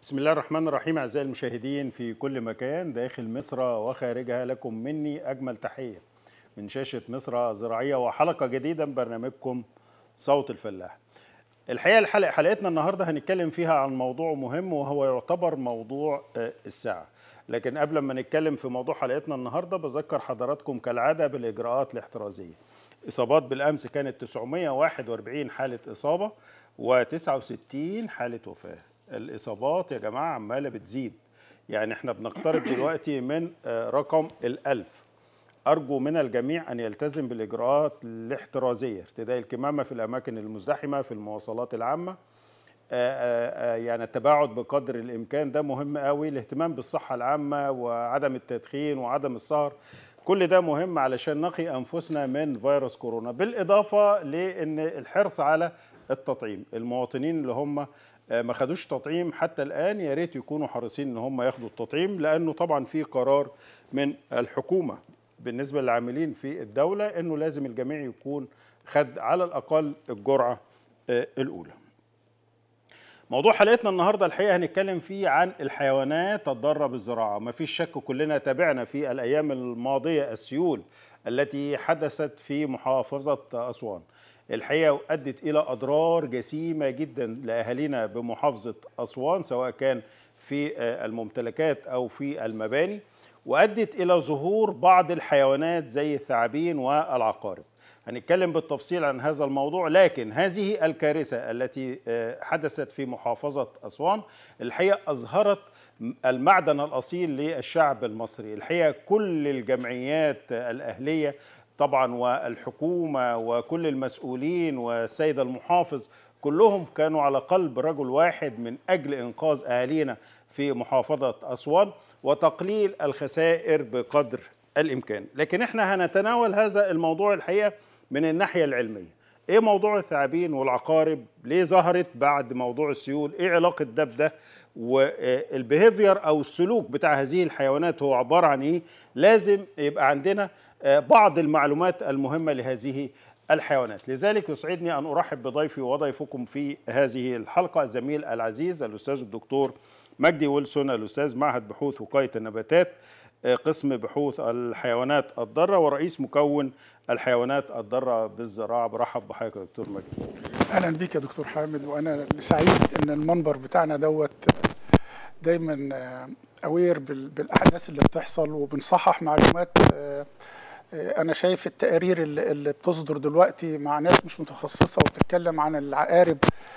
بسم الله الرحمن الرحيم أعزائي المشاهدين في كل مكان داخل مصر وخارجها لكم مني أجمل تحية من شاشة مصر زراعية وحلقة جديدة من برنامجكم صوت الفلاح الحقيقة الحلقة حلقتنا النهاردة هنتكلم فيها عن موضوع مهم وهو يعتبر موضوع الساعة لكن قبل ما نتكلم في موضوع حلقتنا النهاردة بذكر حضراتكم كالعادة بالإجراءات الاحترازية إصابات بالأمس كانت 941 حالة إصابة و69 حالة وفاة الإصابات يا جماعة عمالة بتزيد يعني احنا بنقترب دلوقتي من رقم الألف أرجو من الجميع أن يلتزم بالإجراءات الاحترازية ارتداء الكمامة في الأماكن المزدحمة في المواصلات العامة يعني التباعد بقدر الإمكان ده مهم قوي الاهتمام بالصحة العامة وعدم التدخين وعدم السهر كل ده مهم علشان نقي أنفسنا من فيروس كورونا بالإضافة لأن الحرص على التطعيم المواطنين اللي هم ما خدوش تطعيم حتى الان يا ريت يكونوا حريصين ان هم ياخدوا التطعيم لانه طبعا في قرار من الحكومه بالنسبه للعاملين في الدوله انه لازم الجميع يكون خد على الاقل الجرعه الاولى. موضوع حلقتنا النهارده الحقيقه هنتكلم فيه عن الحيوانات الضاره بالزراعه، ما فيش شك كلنا تابعنا في الايام الماضيه السيول التي حدثت في محافظه اسوان. الحقيقه ادت الى اضرار جسيمه جدا لاهالينا بمحافظه اسوان سواء كان في الممتلكات او في المباني وادت الى ظهور بعض الحيوانات زي الثعابين والعقارب. هنتكلم بالتفصيل عن هذا الموضوع لكن هذه الكارثه التي حدثت في محافظه اسوان الحقيقه اظهرت المعدن الاصيل للشعب المصري، الحقيقه كل الجمعيات الاهليه طبعا والحكومه وكل المسؤولين والسيد المحافظ كلهم كانوا على قلب رجل واحد من اجل انقاذ اهالينا في محافظه اسوان وتقليل الخسائر بقدر الامكان، لكن احنا هنتناول هذا الموضوع الحقيقه من الناحيه العلميه. ايه موضوع الثعابين والعقارب؟ ليه ظهرت بعد موضوع السيول؟ ايه علاقه ده بده؟ والبيهيفير او السلوك بتاع هذه الحيوانات هو عباره عن ايه؟ لازم يبقى عندنا بعض المعلومات المهمة لهذه الحيوانات لذلك يسعدني أن أرحب بضيفي وضيفكم في هذه الحلقة الزميل العزيز الأستاذ الدكتور مجدي ويلسون الأستاذ معهد بحوث وقاية النباتات قسم بحوث الحيوانات الضارة ورئيس مكون الحيوانات الضارة بالزراعة برحب بحضرتك يا دكتور مجدي أهلا بيك يا دكتور حامد وأنا سعيد أن المنبر بتاعنا دوت دايما أوير بالأحداث اللي بتحصل وبنصحح معلومات انا شايف التقارير اللي بتصدر دلوقتي مع ناس مش متخصصه وبتتكلم عن العقارب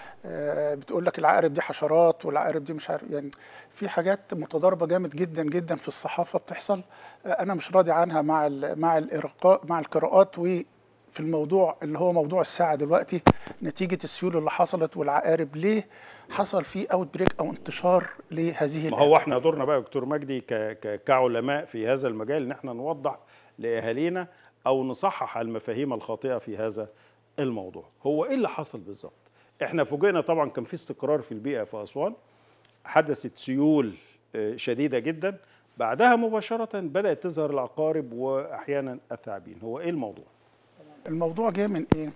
بتقول لك العقارب دي حشرات والعقارب دي مش عارف يعني في حاجات متضاربه جامد جدا جدا في الصحافه بتحصل انا مش راضي عنها مع مع الارقاء مع القراءات وفي الموضوع اللي هو موضوع الساعه دلوقتي نتيجه السيول اللي حصلت والعقارب ليه حصل فيه اوت بريك او انتشار لهذه ما هو احنا دورنا بقى يا دكتور مجدي كعلماء في هذا المجال ان احنا نوضح لاهالينا او نصحح المفاهيم الخاطئه في هذا الموضوع هو ايه اللي حصل بالظبط احنا فوجئنا طبعا كان في استقرار في البيئه في اسوان حدثت سيول شديده جدا بعدها مباشره بدات تظهر العقارب واحيانا الثعابين هو ايه الموضوع الموضوع جاي من ايه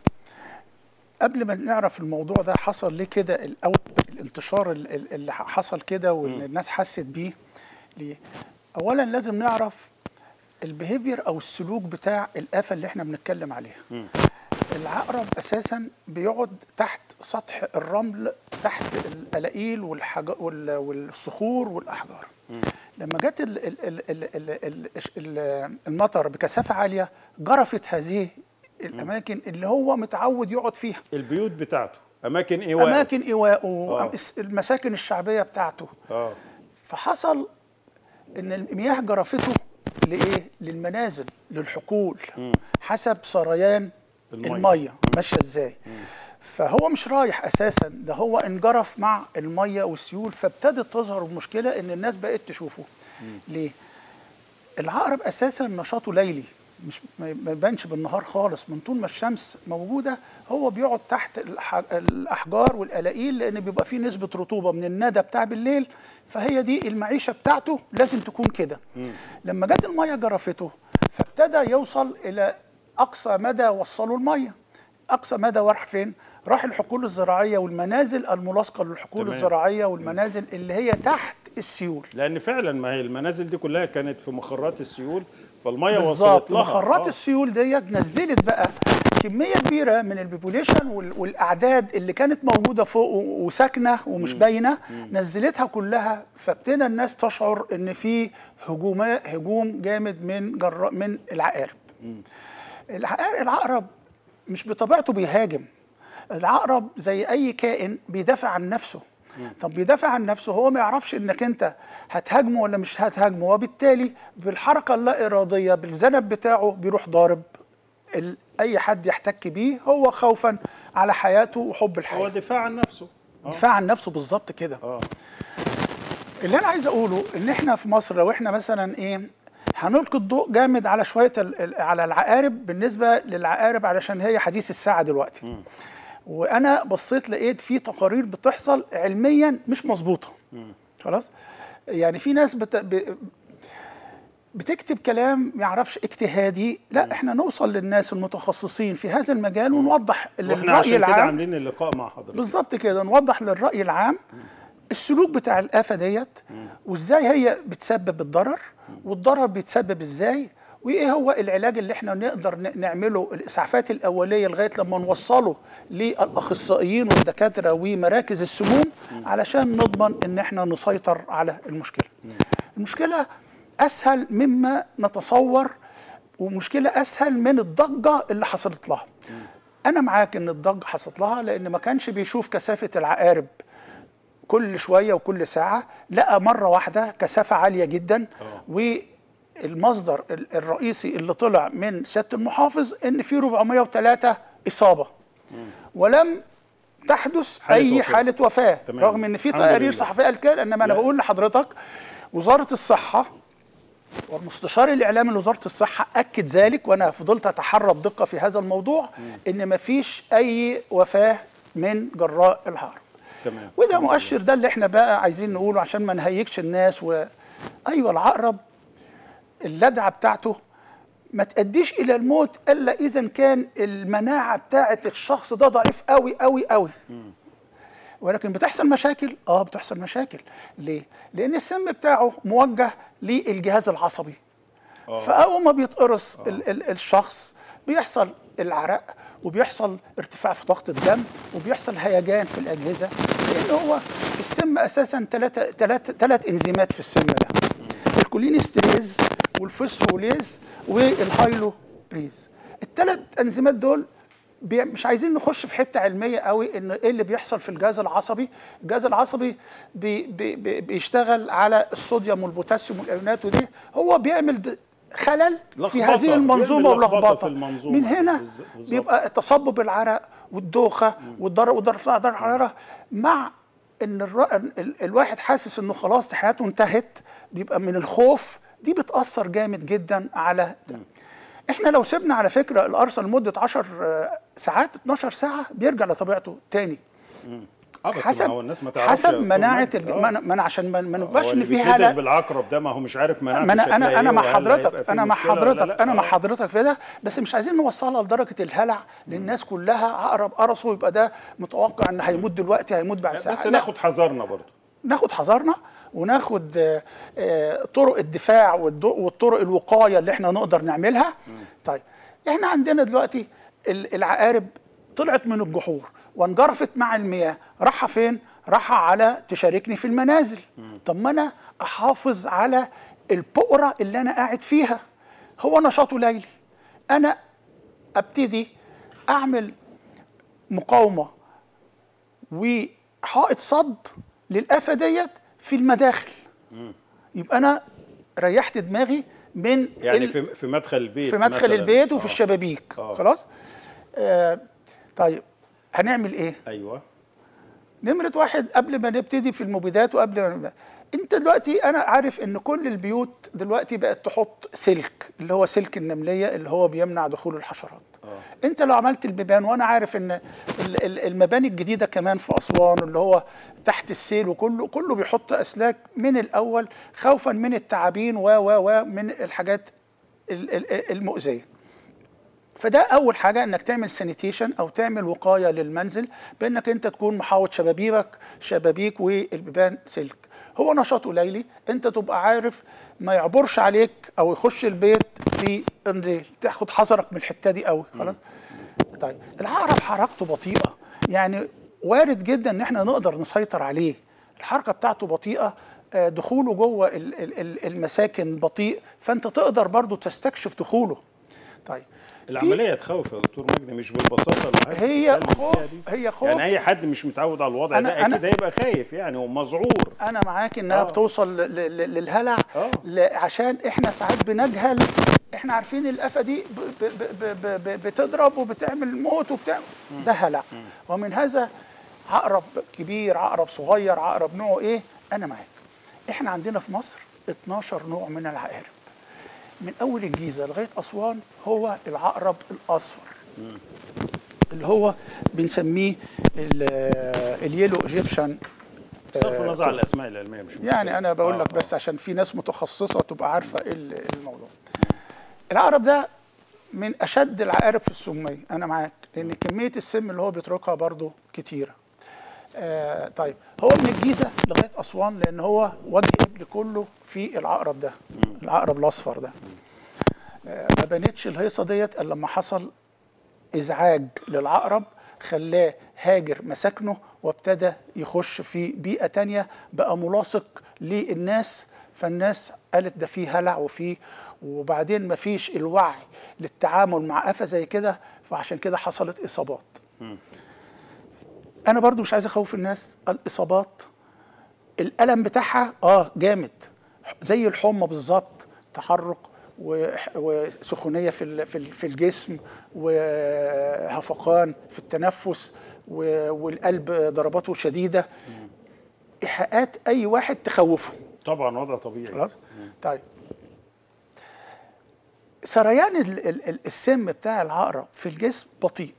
قبل ما نعرف الموضوع ده حصل ليه كده الاول الانتشار اللي حصل كده وان الناس حست بيه ليه اولا لازم نعرف البيهيفير او السلوك بتاع الافه اللي احنا بنتكلم عليها م. العقرب اساسا بيقعد تحت سطح الرمل تحت القلاقيل والحج... والصخور والاحجار م. لما جت ال... ال... ال... ال... ال... المطر بكثافه عاليه جرفت هذه الاماكن اللي هو متعود يقعد فيها البيوت بتاعته اماكن ايواء اماكن ايواء المساكن الشعبيه بتاعته آه. فحصل ان المياه جرفته لايه للمنازل للحقول م. حسب سريان الميه, المية. ماشيه ازاي فهو مش رايح اساسا ده هو انجرف مع الميه والسيول فابتدت تظهر المشكله ان الناس بقت تشوفه م. ليه العقرب اساسا نشاطه ليلي مش ما يبانش بالنهار خالص من طول ما الشمس موجوده هو بيقعد تحت الاحجار والقلاقيل لان بيبقى فيه نسبه رطوبه من الندى بتاع بالليل فهي دي المعيشه بتاعته لازم تكون كده لما جت الميه جرفته فابتدى يوصل الى اقصى مدى وصلوا الميه اقصى مدى وراح فين راح الحقول الزراعيه والمنازل الملاصقه للحقول تمام. الزراعيه والمنازل اللي هي تحت السيول لان فعلا ما هي المنازل دي كلها كانت في مخرات السيول فالميه وصلت بالظبط لها مخرات آه. السيول ديت نزلت بقى كميه كبيره من البيبوليشن وال- والاعداد اللي كانت موجوده فوق و- وساكنه ومش باينه نزلتها كلها فابتدى الناس تشعر ان في هجوم هجوم جامد من جراء من العقارب العقار- العقرب مش بطبيعته بيهاجم العقرب زي اي كائن بيدافع عن نفسه طب بيدافع عن نفسه هو ما يعرفش انك انت هتهاجمه ولا مش هتهاجمه وبالتالي بالحركه اللا اراديه بالذنب بتاعه بيروح ضارب ال- اي حد يحتك بيه هو خوفا على حياته وحب هو الحياه دفاع عن نفسه آه. دفاع عن نفسه بالظبط كده اه اللي انا عايز اقوله ان احنا في مصر لو احنا مثلا ايه هنلقي الضوء جامد على شويه ال- ال- على العقارب بالنسبه للعقارب علشان هي حديث الساعه دلوقتي وانا بصيت لقيت في تقارير بتحصل علميا مش مظبوطه خلاص يعني في ناس بت... ب... بتكتب كلام ما يعرفش اجتهادي لا احنا نوصل للناس المتخصصين في هذا المجال ونوضح واحنا للراي عشان كده العام عاملين اللقاء مع حضرتك بالظبط كده نوضح للرأي العام السلوك بتاع الآفة ديت وازاي هي بتسبب الضرر والضرر بيتسبب ازاي وايه هو العلاج اللي احنا نقدر ن- نعمله الاسعافات الاوليه لغايه لما نوصله للاخصائيين والدكاتره ومراكز السموم علشان نضمن ان احنا نسيطر على المشكله. المشكله اسهل مما نتصور ومشكله اسهل من الضجه اللي حصلت لها. انا معاك ان الضجه حصلت لها لان ما كانش بيشوف كثافه العقارب كل شويه وكل ساعه لقى مره واحده كثافه عاليه جدا والمصدر ال- الرئيسي اللي طلع من سياده المحافظ ان في 403 اصابه ولم تحدث حالة اي وفاة. حاله وفاه تمام. رغم ان في الحمد تقارير لله. صحفيه قالت كده انما انا لا. بقول لحضرتك وزاره الصحه والمستشار الاعلامي لوزاره الصحه اكد ذلك وانا فضلت اتحرى بدقه في هذا الموضوع ان ما فيش اي وفاه من جراء الهرم تمام وده الحمد مؤشر ده اللي احنا بقى عايزين نقوله عشان ما نهيكش الناس و... ايوه العقرب اللدعه بتاعته ما تأديش الى الموت الا اذا كان المناعه بتاعه الشخص ده ضعيف قوي قوي قوي ولكن بتحصل مشاكل اه بتحصل مشاكل ليه لان السم بتاعه موجه للجهاز العصبي فاول ما بيتقرص ال ال الشخص بيحصل العرق وبيحصل ارتفاع في ضغط الدم وبيحصل هيجان في الاجهزه لان هو السم اساسا ثلاثه ثلاثه ثلاث انزيمات في السم ده الكولينستريز والفوسفوليز والهايلوريز الثلاث انزيمات دول بي- مش عايزين نخش في حته علميه قوي ان ايه اللي بيحصل في الجهاز العصبي الجهاز العصبي بي بي بي بيشتغل على الصوديوم والبوتاسيوم والايونات ودي هو بيعمل د- خلل في لخبطة. هذه المنظومه بيعمل لخبطة ولخبطه في المنظومة. من هنا بالز- بالظبط. بيبقى تصبب العرق والدوخه والضرر والضرر درجه الحراره مع ان الر... ال... الواحد حاسس انه خلاص حياته انتهت بيبقى من الخوف دي بتاثر جامد جدا على ده. احنا لو سيبنا على فكره الارسل لمده 10 ساعات 12 ساعه بيرجع لطبيعته تاني اه بس ما حسب هو الناس ما تعرفش حسب يا مناعه دكتور الج... مجدي. ما أنا- ما انا عشان ما ما هو نبقاش اللي ان في بيتكتب هلع بالعقرب ده ما هو مش عارف مناعته ما انا شكلها انا انا إيه مع وهل حضرتك هيبقى في انا مع مشكلة ولا حضرتك لا. انا مع آه. حضرتك في ده بس مش عايزين نوصلها لدرجه الهلع للناس كلها عقرب قرصه يبقى ده متوقع ان هيموت دلوقتي هيموت بعد ساعه بس لا، ناخد حذرنا برضه ناخد حذرنا وناخد آه، آه، طرق الدفاع والد- والطرق الوقايه اللي احنا نقدر نعملها طيب احنا عندنا دلوقتي ال- العقارب طلعت من الجحور وانجرفت مع المياه راحه فين راحه على تشاركني في المنازل طب ما انا احافظ على البؤره اللي انا قاعد فيها هو نشاطه ليلي انا ابتدي اعمل مقاومه وحائط صد للآفة ديت في المداخل يبقى أنا ريحت دماغي من يعني ال- في في مدخل البيت في مدخل مثلاً. البيت وفي آه. الشبابيك آه. خلاص آه طيب هنعمل ايه ايوه نمرة واحد قبل ما نبتدي في المبيدات وقبل ما انت دلوقتي انا عارف ان كل البيوت دلوقتي بقت تحط سلك اللي هو سلك النملية اللي هو بيمنع دخول الحشرات آه. انت لو عملت البيبان وانا عارف ان ال- ال- المباني الجديدة كمان في اسوان اللي هو تحت السيل وكله كله بيحط اسلاك من الاول خوفا من التعابين و و و من الحاجات ال- ال- المؤذية فده اول حاجه انك تعمل سانيتيشن او تعمل وقايه للمنزل بانك انت تكون محاوط شبابيك شبابيك والبيبان سلك هو نشاط ليلي انت تبقى عارف ما يعبرش عليك او يخش البيت في الليل تاخد حذرك من الحته دي قوي خلاص طيب العقرب حركته بطيئه يعني وارد جدا ان احنا نقدر نسيطر عليه الحركه بتاعته بطيئه آه، دخوله جوه ال- ال- ال- المساكن بطيء فانت تقدر برضو تستكشف دخوله طيب في- العمليه تخوف يا دكتور مجدي مش بالبساطه اللي حضرتك هي بتتكلم فيها خوف دي. هي خوف يعني اي حد مش متعود على الوضع أنا- ده أنا- اكيد هيبقى خايف يعني ومذعور انا معاك انها آه. بتوصل ل- ل- للهلع آه. ل- عشان احنا ساعات بنجهل احنا عارفين الافه دي ب- ب- ب- ب- ب- بتضرب وبتعمل موت وبتعمل ده هلع ومن هذا عقرب كبير عقرب صغير عقرب نوعه ايه انا معاك احنا عندنا في مصر 12 نوع من العقارب من اول الجيزه لغايه اسوان هو العقرب الاصفر اللي هو بنسميه ال- اليلو ايجيبشن بصرف النظر عن الاسماء العلميه مش مشكلة. يعني انا بقول آه، لك آه. بس عشان في ناس متخصصه تبقى عارفه ايه ال- الموضوع العقرب ده من اشد العقارب في السميه انا معاك لان كميه السم اللي هو بيتركها برضو كتيره آه طيب هو من الجيزه لغايه اسوان لان هو وجه قبل كله في العقرب ده العقرب الاصفر ده آه ما بنتش الهيصه ديت الا لما حصل ازعاج للعقرب خلاه هاجر مساكنه وابتدى يخش في بيئه تانية بقى ملاصق للناس فالناس قالت ده فيه هلع وفيه وبعدين مفيش الوعي للتعامل مع آفة زي كده فعشان كده حصلت إصابات أنا برضو مش عايز أخوف الناس الإصابات الألم بتاعها آه جامد زي الحمى بالظبط تحرق و- وسخونيه في ال- في ال- في الجسم وهفقان في التنفس و- والقلب ضرباته شديده ايحاءات اي واحد تخوفه طبعا وضع طبيعي خلاص طيب سريان ال- ال- ال- السم بتاع العقرب في الجسم بطيء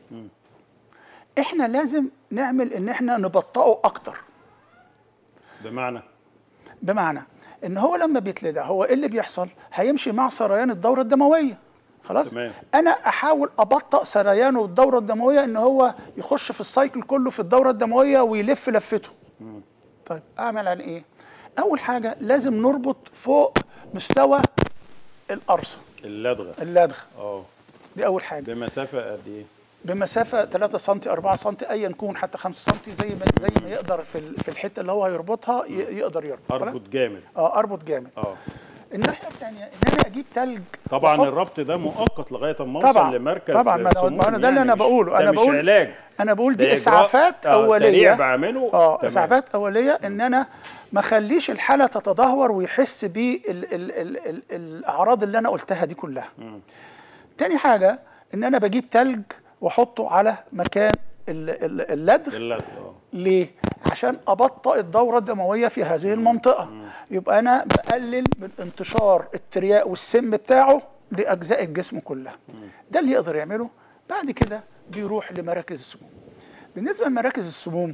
احنا لازم نعمل ان احنا نبطئه اكتر بمعنى بمعنى ان هو لما بيتلدع هو ايه اللي بيحصل هيمشي مع سريان الدوره الدمويه خلاص تمام. انا احاول ابطئ سريانه الدوره الدمويه ان هو يخش في السايكل كله في الدوره الدمويه ويلف لفته طيب اعمل عن ايه اول حاجه لازم نربط فوق مستوى القرصه اللدغه اللدغه اه دي اول حاجه بمسافه قد ايه بمسافه 3 سم 4 سم ايا يكون حتى 5 سم زي ما زي ما يقدر في ال- في الحته اللي هو هيربطها ي- يقدر يربط خلاص؟ اربط جامد اه اربط جامد اه الناحيه الثانيه ان انا اجيب تلج طبعا وأحط- الربط ده مؤقت لغايه اما اوصل طبعا لمركز طبعا ما انا, سموم ما أنا ده اللي يعني انا مش- بقوله ده انا مش بقول علاج انا بقول ده دي إجراء، اسعافات آه، اوليه سريع بعمله. اه تمام. اسعافات اوليه ان انا ما اخليش الحاله تتدهور ويحس بالاعراض اللي انا قلتها دي كلها تاني حاجه ان انا بجيب تلج واحطه على مكان ال- ال- اللدغ اللدغه اه ليه؟ عشان ابطئ الدوره الدمويه في هذه المنطقه يبقى انا بقلل من انتشار الترياق والسم بتاعه لاجزاء الجسم كلها ده اللي يقدر يعمله بعد كده بيروح لمراكز السموم بالنسبه لمراكز السموم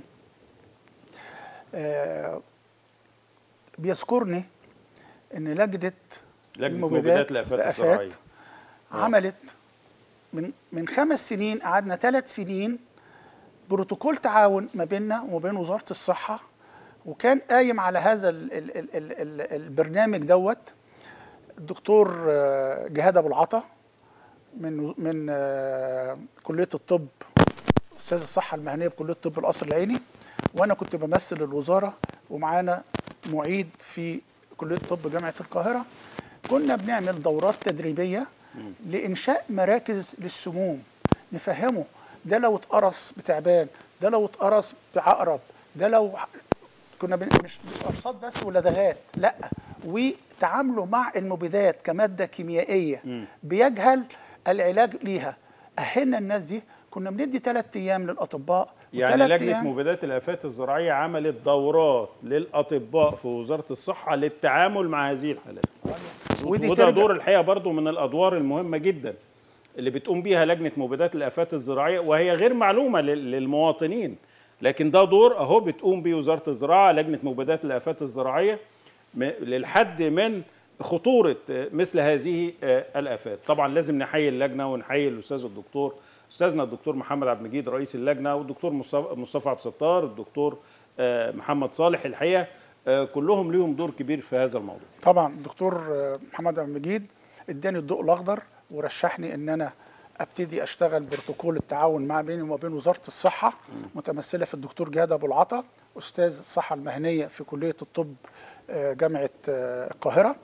آه بيذكرني ان لجنه لجنه مبيدات الافات الزراعيه آه. عملت من من خمس سنين قعدنا ثلاث سنين بروتوكول تعاون ما بيننا وما بين وزاره الصحه وكان قايم على هذا ال ال ال ال ال البرنامج دوت الدكتور آه، جهاد ابو العطا من من آه، كليه الطب استاذ الصحه المهنيه بكليه الطب القصر العيني وانا كنت بمثل الوزاره ومعانا معيد في كليه الطب جامعه القاهره كنا بنعمل دورات تدريبيه لانشاء مراكز للسموم نفهمه ده لو اتقرص بتعبان ده لو اتقرص بعقرب ده لو كنا بن... مش مش قرصات بس ولدغات لا وتعاملوا مع المبيدات كماده كيميائيه بيجهل العلاج ليها اهلنا الناس دي كنا بندي ثلاث ايام للاطباء يعني وتلات لجنه أيام- مبيدات الافات الزراعيه عملت دورات للاطباء في وزاره الصحه للتعامل مع هذه الحالات ودي وده ترجع- دور الحقيقه برضو من الادوار المهمه جدا اللي بتقوم بيها لجنه مبيدات الافات الزراعيه وهي غير معلومه لل- للمواطنين لكن ده دور اهو بتقوم بيه وزاره الزراعه لجنه مبيدات الافات الزراعيه م- للحد من خطوره مثل هذه الافات طبعا لازم نحيي اللجنه ونحيي الاستاذ الدكتور استاذنا الدكتور محمد عبد المجيد رئيس اللجنه والدكتور مصطفى عبد الستار الدكتور محمد صالح الحقيقه كلهم ليهم دور كبير في هذا الموضوع طبعا الدكتور محمد عبد المجيد اداني الضوء الاخضر ورشحني ان انا ابتدي اشتغل بروتوكول التعاون مع بيني وما بين وزاره الصحه متمثله في الدكتور جهاد ابو العطا استاذ الصحه المهنيه في كليه الطب جامعه القاهره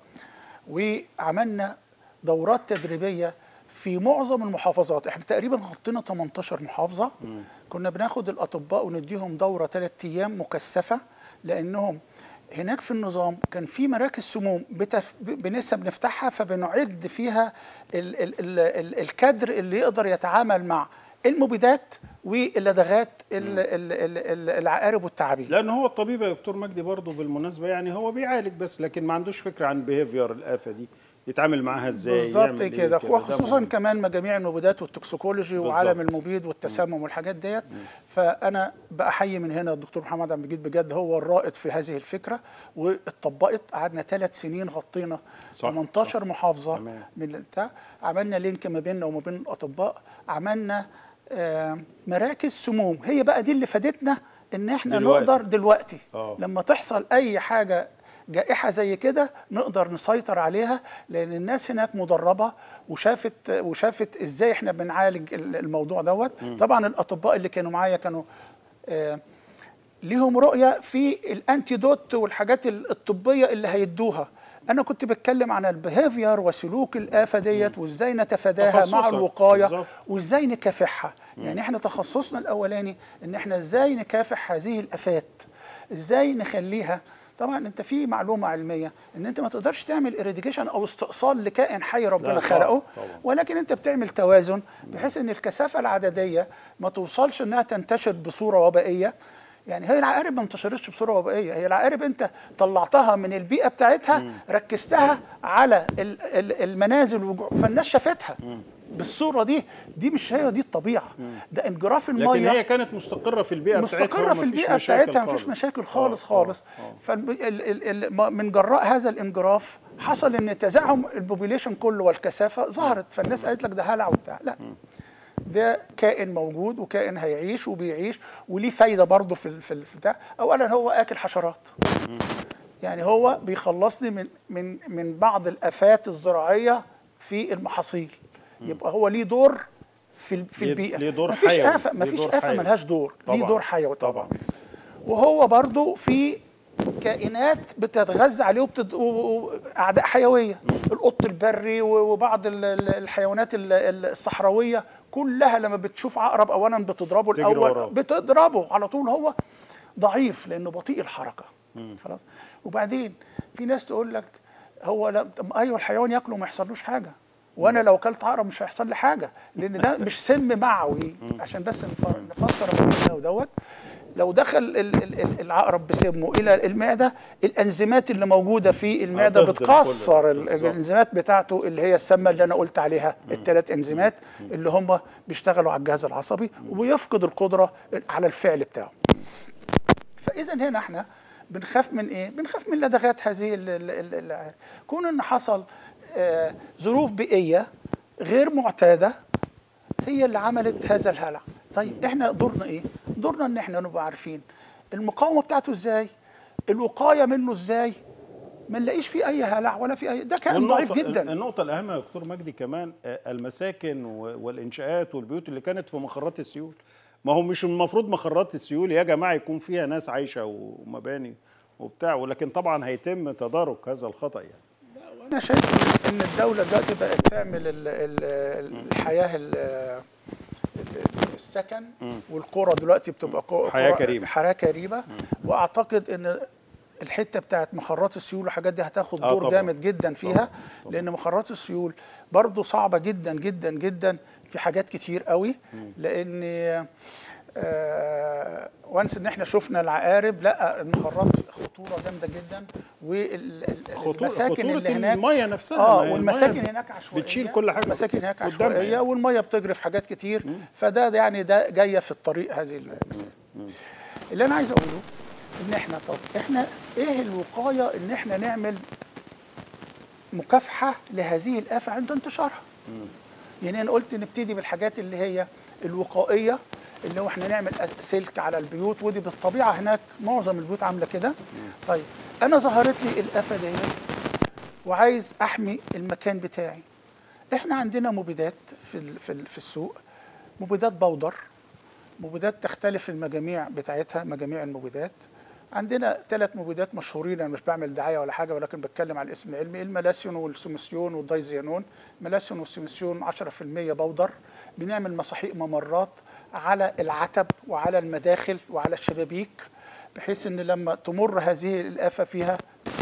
وعملنا دورات تدريبيه في معظم المحافظات احنا تقريبا غطينا 18 محافظه م. كنا بناخد الاطباء ونديهم دوره ثلاث ايام مكثفه لانهم هناك في النظام كان في مراكز سموم بتف... بنسب بنفتحها فبنعد فيها ال... ال... ال... ال... الكادر اللي يقدر يتعامل مع المبيدات واللدغات ال... ال... ال... العقارب والتعابين لان هو الطبيب يا دكتور مجدي برضه بالمناسبه يعني هو بيعالج بس لكن ما عندوش فكره عن بيهيفير الافه دي يتعامل معاها ازاي بالظبط كده إيه وخصوصا كمان مجاميع المبيدات والتوكسيكولوجي وعالم المبيد والتسمم والحاجات ديت فانا بحيي من هنا الدكتور محمد عبد المجيد بجد هو الرائد في هذه الفكره واتطبقت قعدنا ثلاث سنين غطينا صح 18 صح. محافظه تمام. من بتاع عملنا لينك ما بيننا وما بين الاطباء عملنا آه مراكز سموم هي بقى دي اللي فادتنا ان احنا دلوقتي. نقدر دلوقتي أوه. لما تحصل اي حاجه جائحه زي كده نقدر نسيطر عليها لان الناس هناك مدربه وشافت وشافت ازاي احنا بنعالج الموضوع دوت طبعا الاطباء اللي كانوا معايا كانوا آه ليهم رؤيه في الانتيدوت والحاجات الطبيه اللي هيدوها انا كنت بتكلم عن البيهيفير وسلوك الافه ديت وازاي نتفاداها مع الوقايه بالزبط. وازاي نكافحها يعني احنا تخصصنا الاولاني ان احنا ازاي نكافح هذه الافات ازاي نخليها طبعا انت في معلومه علميه ان انت ما تقدرش تعمل اريديكيشن او استئصال لكائن حي ربنا خلقه ولكن انت بتعمل توازن بحيث ان الكثافه العدديه ما توصلش انها تنتشر بصوره وبائيه يعني هي العقارب ما انتشرتش بصوره وبائيه هي العقارب انت طلعتها من البيئه بتاعتها مم. ركزتها على المنازل فالناس شافتها مم. بالصوره دي دي مش هي دي الطبيعه ده انجراف الميه لكن هي كانت مستقره في البيئه مستقرة بتاعتها مستقره في البيئه بتاعتها مفيش مشاكل خالص خالص فمن جراء هذا الانجراف حصل ان تزاحم البوبيليشن كله والكثافه ظهرت فالناس قالت لك ده هلع وبتاع لا ده كائن موجود وكائن هيعيش وبيعيش وليه فايده برضه في في البتاع اولا هو اكل حشرات يعني هو بيخلصني من من من بعض الافات الزراعيه في المحاصيل يبقى هو ليه دور في في البيئه ليه دور مفيش حيوي آفة مفيش آفة ملهاش دور ليه دور حيوي طبعا. طبعا وهو برضو في كائنات بتتغذى عليه وبتد... اعداء حيويه القط البري وبعض الحيوانات الصحراويه كلها لما بتشوف عقرب اولا بتضربه الاول بتضربه على طول هو ضعيف لانه بطيء الحركه خلاص وبعدين في ناس تقول لك هو لا ايوه الحيوان ياكله ما يحصلوش حاجه وانا لو كلت عقرب مش هيحصل لي حاجه لان ده مش سم معوي عشان بس نفسر الموضوع دوت لو دخل العقرب بسمه الى المعده الانزيمات اللي موجوده في المعده بتكسر الانزيمات بتاعته اللي هي السامه اللي انا قلت عليها الثلاث انزيمات اللي هم بيشتغلوا على الجهاز العصبي وبيفقد القدره على الفعل بتاعه فاذا هنا احنا بنخاف من ايه بنخاف من لدغات هذه كون ان حصل آه ظروف بيئيه غير معتاده هي اللي عملت هذا الهلع طيب احنا دورنا ايه دورنا ان احنا نبقى عارفين المقاومه بتاعته ازاي الوقايه منه ازاي ما نلاقيش فيه اي هلع ولا في اي ده كائن ضعيف جدا النقطه الاهم يا دكتور مجدي كمان المساكن والانشاءات والبيوت اللي كانت في مخرات السيول ما هو مش المفروض مخرات السيول يا جماعه يكون فيها ناس عايشه ومباني وبتاع ولكن طبعا هيتم تدارك هذا الخطا يعني انا شايف ان الدوله دلوقتي بقت تعمل ال ال الحياه ال السكن والقرى دلوقتي بتبقى حياه كريمه حياه كريمه واعتقد ان الحته بتاعت مخرات السيول والحاجات دي هتاخد دور آه جامد جدا فيها طبعًا. طبعًا. لان مخرات السيول برضو صعبه جدا جدا جدا في حاجات كتير قوي لان آه وانس ان احنا شفنا العقارب لا المخرات خطوره جامده جدا والمساكن اللي هناك الميه نفسها اه والمساكن هناك عشوائيه بتشيل كل حاجه المساكن هناك عشوائيه يعني. والميه بتجري في حاجات كتير مم. فده يعني ده جايه في الطريق هذه المسائل اللي انا عايز اقوله ان احنا طب احنا ايه الوقايه ان احنا نعمل مكافحه لهذه الافه عند انتشارها يعني انا قلت نبتدي بالحاجات اللي هي الوقائيه اللي هو احنا نعمل سلك على البيوت ودي بالطبيعه هناك معظم البيوت عامله كده طيب انا ظهرت لي الافه دي وعايز احمي المكان بتاعي احنا عندنا مبيدات في ال- في ال- في السوق مبيدات بودر مبيدات تختلف المجاميع بتاعتها مجاميع المبيدات عندنا ثلاث مبيدات مشهورين انا مش بعمل دعايه ولا حاجه ولكن بتكلم على الاسم العلمي الملاسيون والسومسيون والدايزيانون ملاسيون والسومسيون 10% بودر بنعمل مساحيق ممرات على العتب وعلى المداخل وعلى الشبابيك بحيث ان لما تمر هذه الافه فيها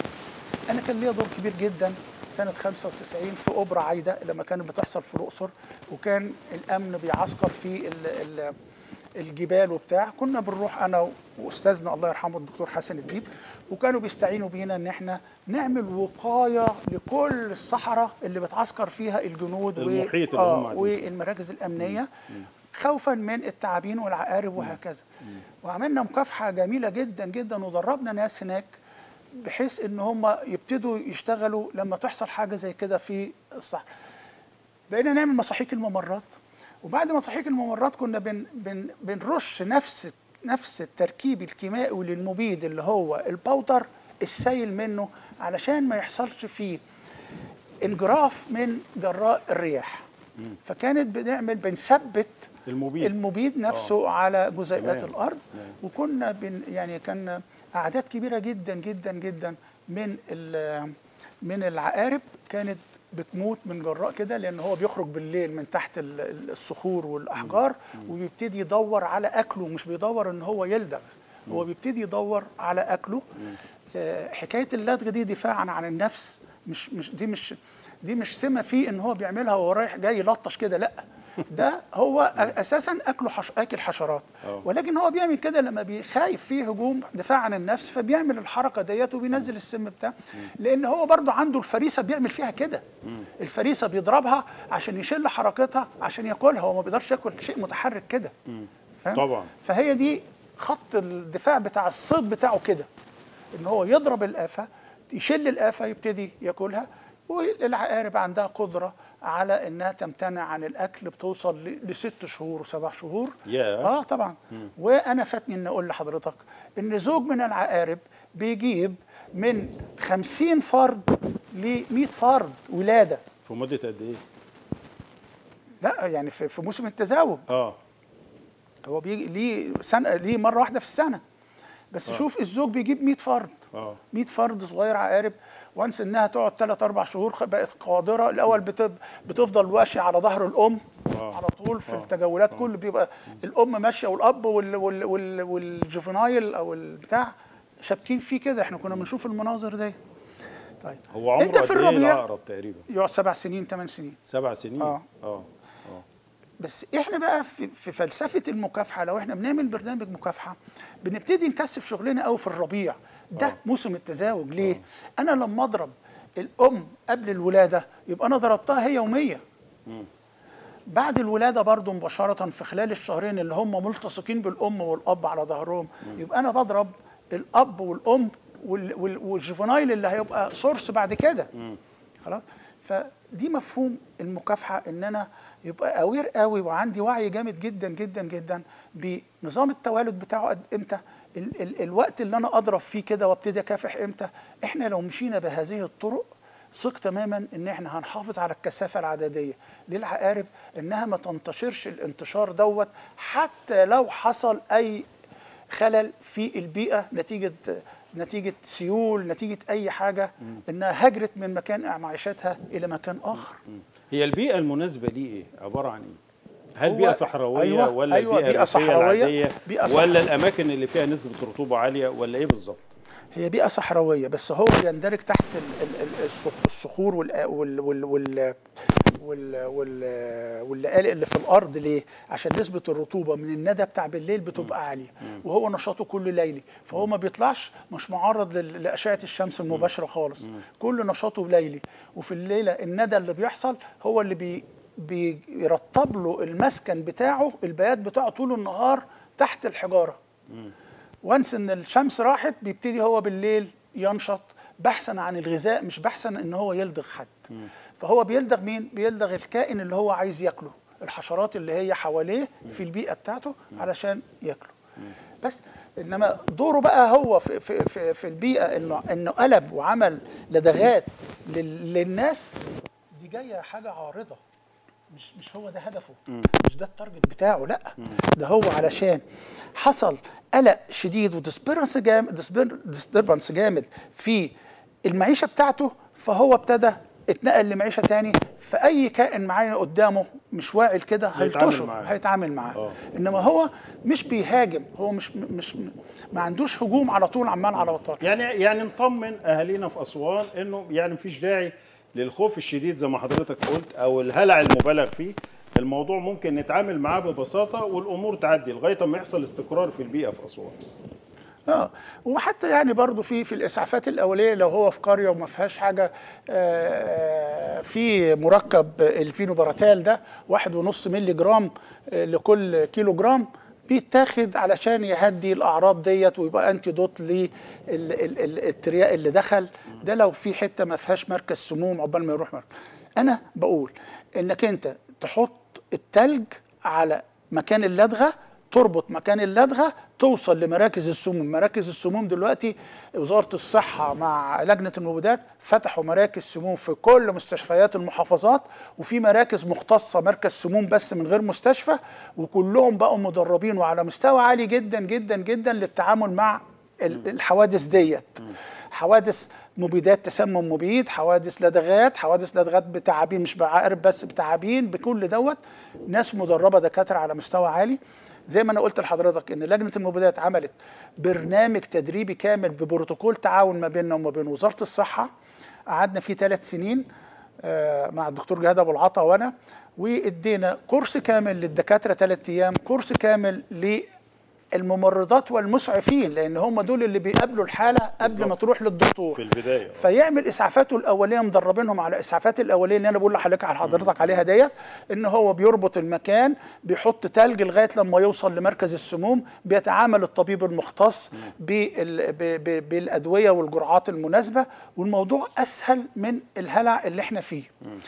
انا كان ليا دور كبير جدا سنه 95 في اوبرا عايده لما كانت بتحصل في الاقصر وكان الامن بيعسكر في ال ال الجبال وبتاع كنا بنروح انا واستاذنا الله يرحمه الدكتور حسن الديب وكانوا بيستعينوا بينا ان احنا نعمل وقايه لكل الصحراء اللي بتعسكر فيها الجنود المحيط اللي هم آه قاعدين فيه. والمراكز الامنيه خوفا من التعابين والعقارب وهكذا وعملنا مكافحه جميله جدا جدا ودربنا ناس هناك بحيث ان هم يبتدوا يشتغلوا لما تحصل حاجه زي كده في الصحراء بقينا نعمل مساحيق الممرات وبعد مساحيق الممرات كنا بن بن بنرش نفس نفس التركيب الكيميائي للمبيد اللي هو الباودر السائل منه علشان ما يحصلش فيه انجراف من جراء الرياح فكانت بنعمل بنثبت المبيد المبيد نفسه آه. على جزيئات تمام. الارض تمام. وكنا بن يعني كان اعداد كبيره جدا جدا جدا من ال- من العقارب كانت بتموت من جراء كده لان هو بيخرج بالليل من تحت ال- ال- الصخور والاحجار وبيبتدي يدور على اكله مش بيدور ان هو يلدغ هو بيبتدي يدور على اكله آه، حكايه اللدغ دي دفاعا عن النفس مش مش دي مش دي مش سمه فيه ان هو بيعملها وهو رايح جاي يلطش كده لا ده هو أ- اساسا اكله حش... اكل حشرات آه. ولكن هو بيعمل كده لما بيخايف فيه هجوم دفاع عن النفس فبيعمل الحركه ديت وبينزل السم بتاعه لان هو برضه عنده الفريسه بيعمل فيها كده الفريسه بيضربها عشان يشل حركتها عشان ياكلها هو ما بيقدرش ياكل شيء متحرك كده فاهم؟ طبعا. فهي دي خط الدفاع بتاع الصيد بتاعه كده ان هو يضرب الافه يشل الافه يبتدي ياكلها والعقارب عندها قدره على انها تمتنع عن الاكل بتوصل ل- لست شهور وسبع شهور ياه. اه طبعا وانا فاتني ان اقول لحضرتك ان زوج من العقارب بيجيب من 50 فرد ل 100 فرد ولاده في مده قد ايه؟ لا يعني في, في موسم التزاوج اه هو بيجي ليه سنه ليه مره واحده في السنه بس شوف الزوج بيجيب 100 فرد اه 100 فرد صغير عقارب وانس انها تقعد 3 4 شهور خ- بقت قادره الاول بتب بتفضل ماشيه على ظهر الام آه. على طول في آه. التجولات كله بيبقى الام ماشيه والاب وال وال وال والجوفنايل او البتاع شابكين فيه كده احنا كنا بنشوف المناظر دي طيب هو عمره انت في قد ايه الربيع العقرب تقريبا؟ يقعد سبع سنين ثمان سنين سبع سنين آه. اه اه بس احنا بقى في, في فلسفه المكافحه لو احنا بنعمل برنامج مكافحه بنبتدي نكثف شغلنا قوي في الربيع ده آه. موسم التزاوج ليه انا لما اضرب الام قبل الولاده يبقى انا ضربتها هي يوميه بعد الولاده برضو مباشره في خلال الشهرين اللي هم ملتصقين بالام والاب على ظهرهم يبقى انا بضرب الاب والام وال- وال- والجوفنايل اللي هيبقى سورس بعد كده خلاص فدي مفهوم المكافحه ان انا يبقى اوير قوي وعندي وعي جامد جدا جدا جدا بنظام التوالد بتاعه قد امتى ال ال الوقت اللي انا اضرب فيه كده وابتدي اكافح امتى احنا لو مشينا بهذه الطرق ثق تماما ان احنا هنحافظ على الكثافه العدديه للعقارب انها ما تنتشرش الانتشار دوت حتى لو حصل اي خلل في البيئه نتيجه نتيجه سيول نتيجه اي حاجه انها هجرت من مكان معيشتها الى مكان اخر هي البيئه المناسبه ليه ايه؟ عباره عن ايه؟ هل هو- بيئه صحراويه أيوة، ولا أيوة، البيئه بيئة الريفية صحراوية، العاديه بيئة ولا صحراوية. الاماكن اللي فيها نسبه رطوبه عاليه ولا ايه بالظبط؟ هي بيئه صحراويه بس هو يندرج تحت ال- ال- ال- الصخ- الصخور وال وال وال وال وال وال واللقالق اللي في الارض ليه؟ عشان نسبه الرطوبه من الندى بتاع بالليل بتبقى عاليه وهو نشاطه كله ليلي فهو ما بيطلعش مش معرض لل- لاشعه الشمس المباشره خالص كل نشاطه ليلي وفي الليله الندى اللي بيحصل هو اللي بي بيرطب له المسكن بتاعه البيات بتاعه طول النهار تحت الحجاره وانس ان الشمس راحت بيبتدي هو بالليل ينشط بحثا عن الغذاء مش بحثا ان هو يلدغ حد فهو بيلدغ مين بيلدغ الكائن اللي هو عايز ياكله الحشرات اللي هي حواليه في البيئه بتاعته علشان ياكله بس انما دوره بقى هو في في في, في البيئه انه انه قلب وعمل لدغات لل- للناس دي جايه حاجه عارضه مش مش هو ده هدفه مش ده التارجت بتاعه لا ده هو علشان حصل قلق شديد وديسبيرنس جامد ديسبيرنس جامد في المعيشه بتاعته فهو ابتدى اتنقل لمعيشه تاني فاي كائن معايا قدامه مش واعي لكده هيتعامل هيلطشه معاه. هيتعامل معاه آه. انما هو مش بيهاجم هو مش مش ما عندوش هجوم على طول عمال على بطال يعني يعني نطمن اهالينا في اسوان انه يعني مفيش داعي للخوف الشديد زي ما حضرتك قلت او الهلع المبالغ فيه الموضوع ممكن نتعامل معاه ببساطه والامور تعدي لغايه ما يحصل استقرار في البيئه في اسوان اه وحتى يعني برضو في في الاسعافات الاوليه لو هو في قريه وما فيهاش حاجه آه، في مركب الفينوباراتال ده واحد ونص مللي جرام آه، لكل كيلو جرام بيتاخد علشان يهدي الاعراض ديت ويبقى انتي دوت للترياق اللي دخل ده لو في حته ما فيهاش مركز سموم عقبال ما يروح مركز انا بقول انك انت تحط التلج على مكان اللدغه تربط مكان اللدغه توصل لمراكز السموم مراكز السموم دلوقتي وزاره الصحه مع لجنه المبيدات فتحوا مراكز سموم في كل مستشفيات المحافظات وفي مراكز مختصه مركز سموم بس من غير مستشفى وكلهم بقوا مدربين وعلى مستوى عالي جدا جدا جدا للتعامل مع ال- الحوادث ديت حوادث مبيدات تسمم مبيد حوادث لدغات حوادث لدغات بتعابين مش بعقارب بس بتعابين بكل دوت ناس مدربه دكاتره على مستوى عالي زي ما انا قلت لحضرتك ان لجنه المبيدات عملت برنامج تدريبي كامل ببروتوكول تعاون ما بيننا وما بين وزاره الصحه قعدنا فيه ثلاث سنين آه، مع الدكتور جهاد ابو العطا وانا وادينا كورس كامل للدكاتره ثلاث ايام كورس كامل للممرضات والمسعفين لان هم دول اللي بيقابلوا الحاله قبل بالظبط. ما تروح للدكتور في البدايه فيعمل اسعافاته الاوليه مدربينهم على اسعافات الاوليه اللي انا بقول لحضرتك على حضرتك عليها ديت ان هو بيربط المكان بيحط تلج لغايه لما يوصل لمركز السموم بيتعامل الطبيب المختص بال- ب- ب- بالادويه والجرعات المناسبه والموضوع اسهل من الهلع اللي احنا فيه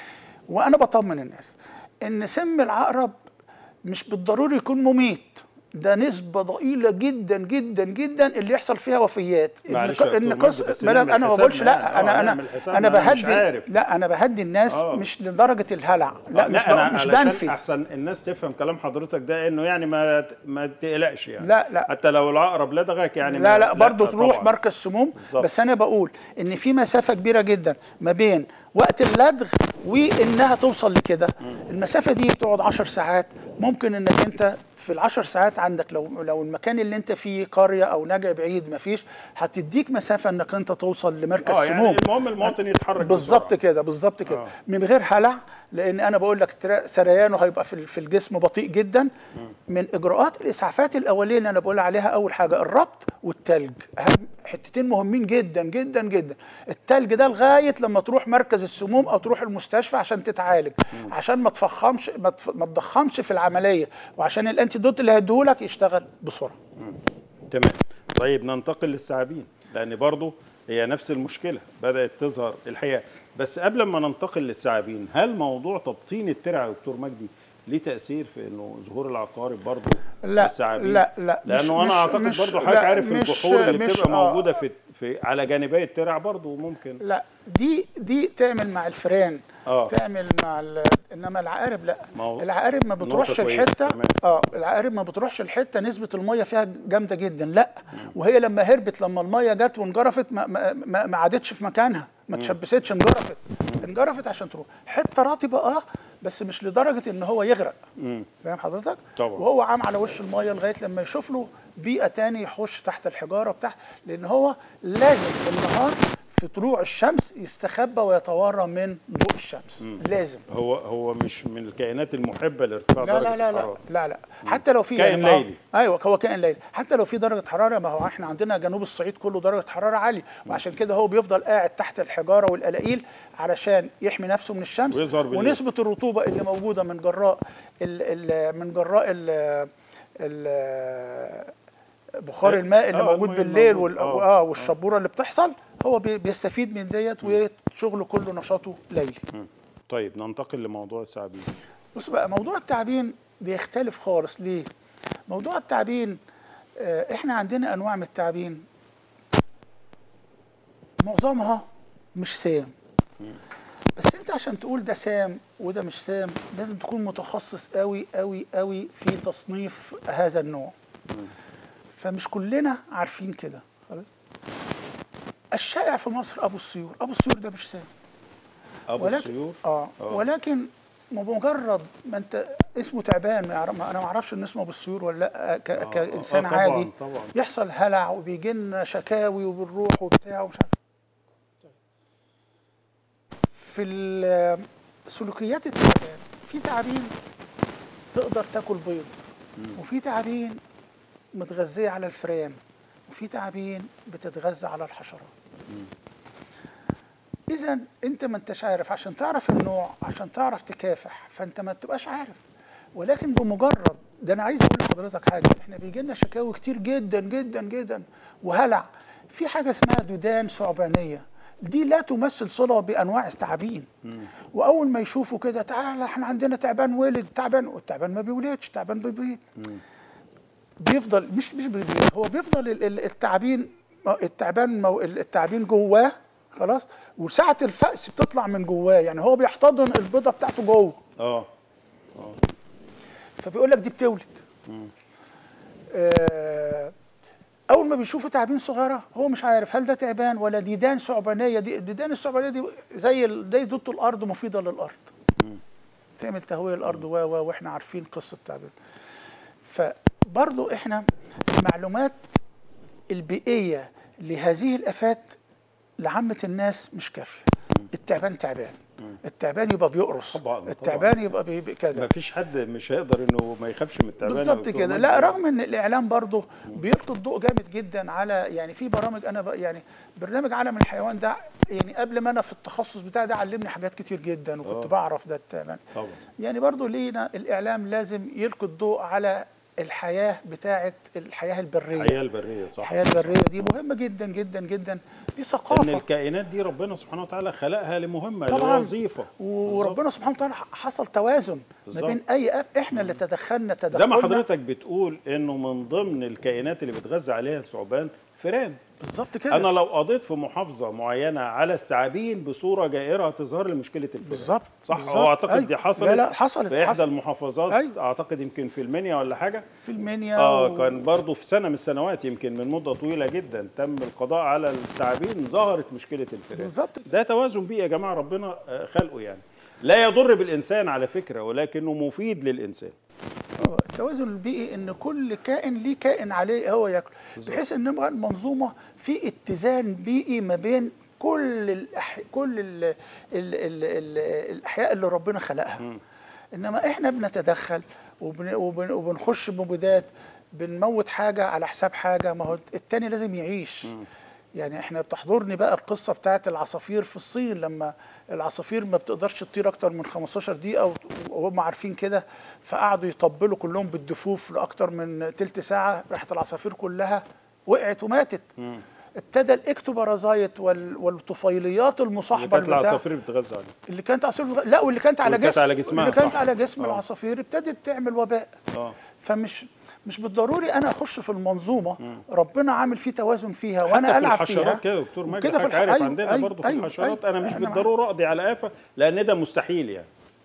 وانا بطمن الناس ان سم العقرب مش بالضروري يكون مميت ده نسبة ضئيلة جدا جدا جدا اللي يحصل فيها وفيات معلش يا ان دكتور قص مجدي، بس ما أنا- نعمل انا ما بقولش حسابنا لا يعني. انا آه، انا نعمل حسابنا، انا أنا مش بهدي عارف. لا انا بهدي الناس آه. مش لدرجة الهلع لا مش أنا ب- مش علشان بنفي احسن الناس تفهم كلام حضرتك ده انه يعني ما ما تقلقش يعني لا، لا. حتى لو العقرب لدغك يعني لا ما- لا برضه تروح طبعاً. مركز سموم بالظبط. بس انا بقول ان في مسافه كبيره جدا ما بين وقت اللدغ وانها توصل لكده المسافه دي بتقعد 10 ساعات ممكن انك انت في العشر ساعات عندك لو لو المكان اللي انت فيه قريه او نجع بعيد ما فيش هتديك مسافه انك انت توصل لمركز اه سموم يعني المهم المواطن يتحرك بالظبط بسرعة. كده بالظبط كده آه. من غير هلع لان انا بقول لك ترا- سريانه هيبقى في في الجسم بطيء جدا من اجراءات الاسعافات الاوليه اللي انا بقول عليها اول حاجه الربط والتلج اهم حتتين مهمين جدا جدا جدا التلج ده لغايه لما تروح مركز السموم او تروح المستشفى عشان تتعالج عشان ما تفخمش ما تف- ما تضخمش في العمليه وعشان الانتيدوت اللي هيديهولك يشتغل بسرعه تمام طيب ننتقل للثعابين لان برضو هي نفس المشكله بدات تظهر الحقيقه بس قبل ما ننتقل للثعابين هل موضوع تبطين الترع يا دكتور مجدي ليه تاثير في انه ظهور العقارب برضو لا، الثعابين لا، لا، مش- لانه انا مش- اعتقد مش- برضو حضرتك لا، عارف مش- البحور اللي مش- بتبقى آه. موجوده في في على جانبي الترع برضو ممكن لا دي دي تعمل مع الفئران آه. تعمل مع ال- انما العقارب لا ما هو العقارب ما بتروحش نقطة كويسة، الحته تمام. اه العقارب ما بتروحش الحته نسبه الميه فيها جامده جدا لا وهي لما هربت لما الميه جت وانجرفت ما, ما, ما, ما عادتش في مكانها ما تشبستش انجرفت انجرفت عشان تروح حته رطبه اه بس مش لدرجه ان هو يغرق فاهم حضرتك طبعا. وهو عام على وش الميه لغايه لما يشوف له بيئه تاني يخش تحت الحجاره بتاع لان هو لازم بالنهار في طلوع الشمس يستخبى ويتوارى من ضوء الشمس لازم هو هو مش من الكائنات المحبه لارتفاع لا درجه لا لا لا الحرارة. لا لا حتى لو في كائن يعني ما هو- ليلي. ايوه هو كائن ليلي حتى لو في درجه حراره ما هو احنا عندنا جنوب الصعيد كله درجه حراره عاليه وعشان كده هو بيفضل قاعد تحت الحجاره والقلاقيل علشان يحمي نفسه من الشمس ويظهر بالليل. ونسبه الرطوبه اللي موجوده من جراء ال ال من جراء ال ال بخار الماء اللي موجود بالليل وال... اه والشبوره اللي بتحصل هو بيستفيد من ديت وشغله كله نشاطه ليلي طيب ننتقل لموضوع الثعابين بص بقى موضوع التعبين بيختلف خالص ليه موضوع التعبين آه احنا عندنا انواع من التعبين معظمها مش سام بس انت عشان تقول ده سام وده مش سام لازم تكون متخصص قوي قوي قوي في تصنيف هذا النوع فمش كلنا عارفين كده خلاص الشائع في مصر ابو السيور ابو السيور ده مش سام ابو ولكن السيور اه, آه. ولكن بمجرد ما انت اسمه تعبان ما انا ما اعرفش ان اسمه ابو السيور ولا لا ك... آه كانسان آه طبعًا عادي طبعًا. يحصل هلع وبيجي لنا شكاوي وبنروح وبتاع ومش عارف في سلوكيات التعبان في تعابين تقدر تاكل بيض وفي تعابين متغذيه على الفئران وفي تعابين بتتغذى على الحشرات اذا انت ما انتش عارف عشان تعرف النوع عشان تعرف تكافح فانت ما تبقاش عارف ولكن بمجرد ده انا عايز اقول لحضرتك حاجه احنا بيجي لنا شكاوي كتير جدا جدا جدا وهلع في حاجه اسمها دودان ثعبانيه دي لا تمثل صله بانواع التعابين واول ما يشوفوا كده تعالى احنا عندنا تعبان ولد تعبان والتعبان ما بيولدش تعبان بيبيض بيفضل مش مش بيبيض هو بيفضل التعابين التعبان التعابين جواه خلاص وساعه الفأس بتطلع من جواه يعني هو بيحتضن البيضه بتاعته جوه اه اه فبيقول لك دي بتولد آه اول ما بيشوفوا تعابين صغيره هو مش عارف هل ده تعبان ولا ديدان ثعبانيه دي الديدان الثعبانيه دي زي زي دوت الارض مفيده للارض تعمل تهويه الارض و واحنا عارفين قصه التعبان فبرضو احنا المعلومات البيئيه لهذه الافات لعامه الناس مش كافيه التعبان تعبان التعبان يبقى بيقرص طبعا التعبان يبقى بي كذا ما فيش حد مش هيقدر انه ما يخافش من التعبان بالظبط كده لا رغم ان الاعلام برضه بيلقي الضوء جامد جدا على يعني في برامج انا يعني برنامج عالم الحيوان ده يعني قبل ما انا في التخصص بتاعي ده علمني حاجات كتير جدا وكنت أوه. بعرف ده التعبان طبعا يعني برضه لينا الاعلام لازم يلقي الضوء على الحياه بتاعه الحياه البريه الحياه البريه صح الحياه البريه دي مهمه جدا جدا جدا دي ثقافه ان الكائنات دي ربنا سبحانه وتعالى خلقها لمهمه طبعا لوظيفه وربنا سبحانه وتعالى حصل توازن ما بين اي أب احنا اللي تدخلنا تدخلنا زي ما حضرتك بتقول انه من ضمن الكائنات اللي بتغذى عليها الثعبان فئران بالظبط كده انا لو قضيت في محافظه معينه على الثعابين بصوره جائره هتظهر لي مشكله الفئران بالظبط صح بالظبط. هو اعتقد أيوة. دي حصلت لا لا حصلت في احدى حصلت. المحافظات أيوة. اعتقد يمكن في المنيا ولا حاجه في المنيا اه و... كان برضه في سنه من السنوات يمكن من مده طويله جدا تم القضاء على الثعابين ظهرت مشكله الفئران بالظبط ده توازن بيئي يا جماعه ربنا آه، خلقه يعني لا يضر بالانسان على فكره ولكنه مفيد للانسان آه، التوازن البيئي ان كل كائن ليه كائن عليه هو ياكل بحيث ان يبقى المنظومه في اتزان بيئي ما بين كل الأح... كل ال... ال... ال... ال... الاحياء اللي ربنا خلقها انما احنا بنتدخل وبن... وبن... وبنخش بمبيدات بنموت حاجه على حساب حاجه ما هو التاني لازم يعيش يعني احنا بتحضرني بقى القصه بتاعت العصافير في الصين لما العصافير ما بتقدرش تطير اكتر من 15 دقيقه وهم عارفين كده فقعدوا يطبلوا كلهم بالدفوف لاكتر من تلت ساعه راحت العصافير كلها وقعت وماتت ابتدى الاكتوبرازايت وال... والطفيليات اللي المصاحبه كانت للبتاع- العصافير بتغذى عليه اللي كانت عصافير لا واللي كانت على واللي كانت جسم على جسمها، اللي كانت صح. على جسم آه. العصافير ابتدت تعمل وباء اه فمش مش بالضروري انا اخش في المنظومه ربنا عامل فيه توازن فيها حتى وانا في العب الحشرات فيها كده يا دكتور ماجد وكده في حضرتك الح- عارف أيوة، عندنا أيوة، برضه في أيوة، الحشرات أيوة. انا مش أنا بالضروره اقضي على افه لان ده مستحيل يعني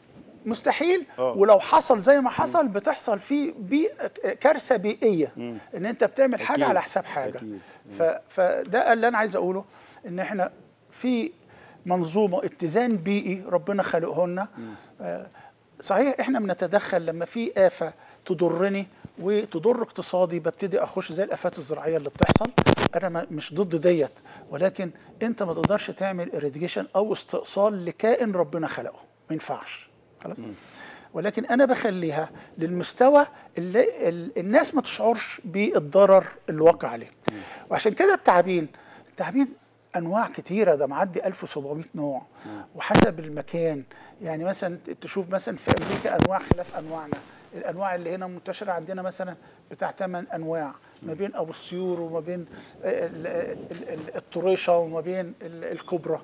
مستحيل آه. ولو حصل زي ما حصل بتحصل فيه بي كارثه بيئيه ان انت بتعمل حاجه أكيد. على حساب حاجه أكيد. ف... فده اللي انا عايز اقوله ان احنا في منظومه اتزان بيئي ربنا خلقه لنا آه، صحيح احنا بنتدخل لما في افه تضرني وتضر اقتصادي ببتدي اخش زي الافات الزراعيه اللي بتحصل انا ما- مش ضد ديت ولكن انت ما تقدرش تعمل اريديشن او استئصال لكائن ربنا خلقه ما ينفعش خلاص ولكن انا بخليها للمستوى اللي ال- الناس ما تشعرش بالضرر اللي واقع عليه وعشان كده التعابين التعابين انواع كتيره ده معدي 1700 نوع وحسب المكان يعني مثلا تشوف مثلا في امريكا انواع خلاف انواعنا الانواع اللي هنا منتشره عندنا مثلا بتاع ثمان انواع ما بين ابو السيور وما بين ال- ال- ال- الطريشه وما بين ال- الكبرى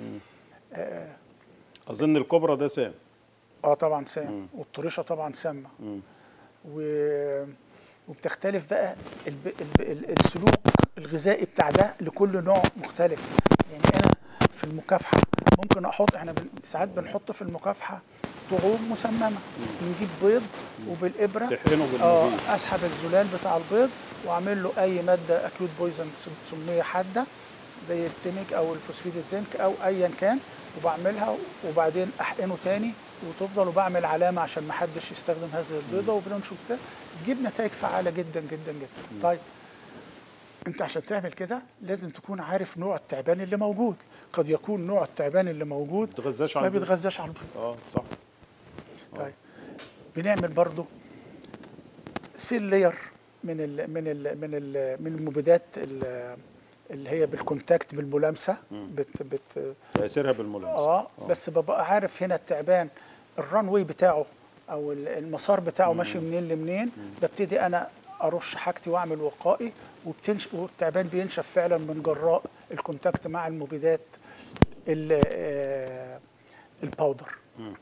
اظن الكبرى ده سام اه طبعا سام والطريشه طبعا سامه و... وبتختلف بقى الب... الب... ال- السلوك الغذائي بتاع ده لكل نوع مختلف يعني انا في المكافحه ممكن احط احنا بن... ساعات بنحط في المكافحه طعوم مسممه نجيب بيض وبالابره تحقنه اه بالمبيد اسحب الزلال بتاع البيض واعمل له اي ماده اكيوت بويزن سميه حاده زي التنك او الفوسفيد الزنك او ايا كان وبعملها وبعدين احقنه تاني وتفضل وبعمل علامه عشان ما حدش يستخدم هذه البيضه وبننشر كده تجيب نتائج فعاله جدا جدا جدا طيب انت عشان تعمل كده لازم تكون عارف نوع التعبان اللي موجود قد يكون نوع التعبان اللي موجود ما بتغذاش ما على البيض. بيتغذاش على البيض اه صح طيب بنعمل برضو سيل لير من ال من ال من ال من المبيدات ال- اللي هي بالكونتاكت بالملامسه بت بت تاثيرها بالملامسه اه بس ببقى عارف هنا التعبان الران واي بتاعه او ال- المسار بتاعه ماشي منين لمنين ببتدي انا ارش حاجتي واعمل وقائي وبتنش والتعبان بينشف فعلا من جراء الكونتاكت مع المبيدات ال- آه، الباودر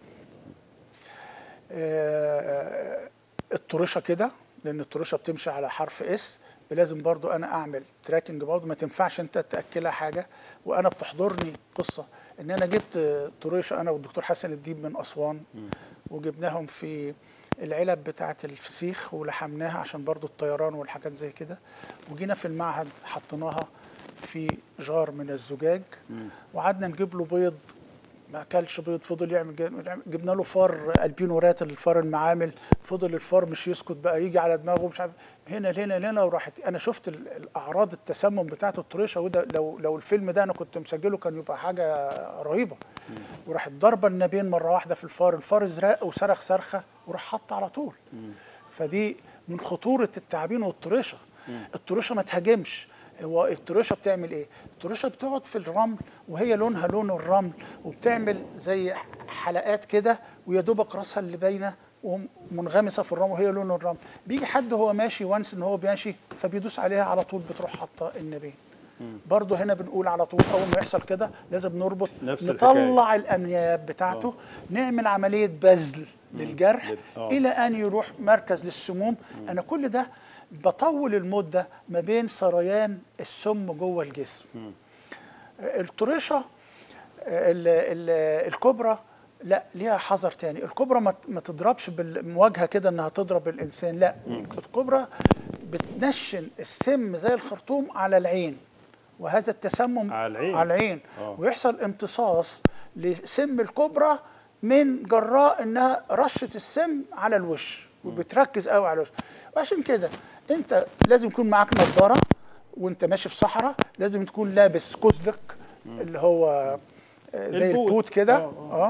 آه، الطرشه كده لان الطرشه بتمشي على حرف اس لازم برضو انا اعمل تراكنج برضو ما تنفعش انت تاكلها حاجه وانا بتحضرني قصه ان انا جبت طريشه انا والدكتور حسن الديب من اسوان وجبناهم في العلب بتاعه الفسيخ ولحمناها عشان برضو الطيران والحاجات زي كده وجينا في المعهد حطيناها في جار من الزجاج وقعدنا نجيب له بيض ما اكلش بيض فضل يعمل جا- جبنا له فار البينو رات الفار المعامل فضل الفار مش يسكت بقى يجي على دماغه مش عارف هنا هنا هنا وراحت انا شفت ال- الاعراض التسمم بتاعت الطريشه وده لو لو الفيلم ده انا كنت مسجله كان يبقى حاجه رهيبه وراحت ضربه النابين مره واحده في الفار الفار ازرق وصرخ صرخه وراح حط على طول فدي من خطوره التعابين والطريشه الطريشه ما تهاجمش هو الطريشه بتعمل ايه؟ الطريشه بتقعد في الرمل وهي لونها لون الرمل وبتعمل زي حلقات كده ويا دوبك راسها اللي باينه ومنغمسه في الرمل وهي لون الرمل بيجي حد هو ماشي وانس ان هو ماشي فبيدوس عليها على طول بتروح حاطه النبين برضه هنا بنقول على طول اول ما يحصل كده لازم نربط نفس الحكاية. نطلع الانياب بتاعته نعمل عمليه بذل للجرح لل- آه. الى ان يروح مركز للسموم انا كل ده بطول المده ما بين سريان السم جوه الجسم الطريشه ال- ال- الكبرى لا ليها حذر تاني الكبرى ما ت- ما تضربش بالمواجهه كده انها تضرب الانسان لا الكبرى بتنشن السم زي الخرطوم على العين وهذا التسمم على العين. على العين آه. ويحصل امتصاص لسم الكبرى من جراء انها رشه السم على الوش وبتركز قوي على الوش وعشان كده انت لازم يكون معاك نظاره وانت ماشي في صحراء لازم تكون لابس كزلك اللي هو آه، زي البوت. البوت كده آه، اه